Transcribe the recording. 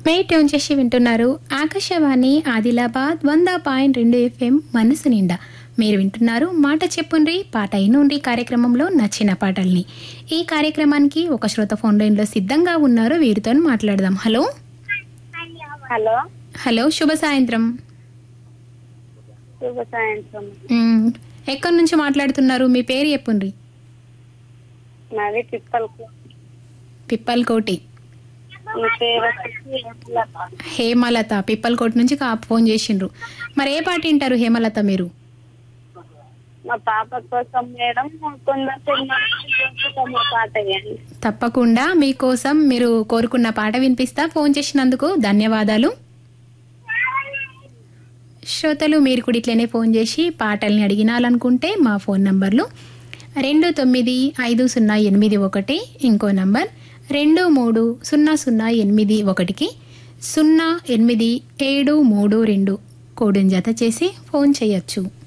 మే tune చేసి వింటున్నారు ఆకాశవాణి ఆదిలాబాద్ వంద పాయింట్ రెండు ఎఫ్ఎం మనసు నిండా మీరు వింటున్నారు మాట చెప్పుండ్రి పాట అయినుండ్రి కార్యక్రమంలో నచ్చిన పాటల్ని ఈ కార్యక్రమానికి ఒక శ్రోత ఫోన్ లైన్లో సిద్ధంగా ఉన్నారు వీరితో మాట్లాడదాం హలో హలో హలో శుభ సాయంత్రం శుభ సాయంత్రం మ్, ఎక్కడి నుంచి మాట్లాడుతున్నారు మీ పేరు చెప్పుండ్రి నాది పిప్పలకు పిప్పల్ కోటి మీ పేరు వచ్చేసి హేమలత. హేమలత పిప్పల్కోట నుంచి కా- ఫోన్ చేసిండ్రు మరి ఏ పాట వింటారు హేమలత మీరు మా పాప కోసం మేడం కొందరు సినిమా పాట వేయండి తప్పకుండా మీకోసం మీరు కోరుకున్న పాట వినిపిస్తా ఫోన్ చేసినందుకు ధన్యవాదాలు శ్రోతలు మీరు కూడా ఇట్లనే ఫోన్ చేసి పాటల్ని అడిగినాలనుకుంటే మా ఫోన్ నంబర్లు రెండు తొమ్మిది ఐదు సున్నా ఎనిమిది ఒకటి ఇంకో నంబర్ రెండు మూడు సున్నా సున్నా ఎనిమిది ఒకటికి సున్నా ఎనిమిది ఏడు మూడు రెండు కోడుని జత చేసి ఫోన్ చేయొచ్చు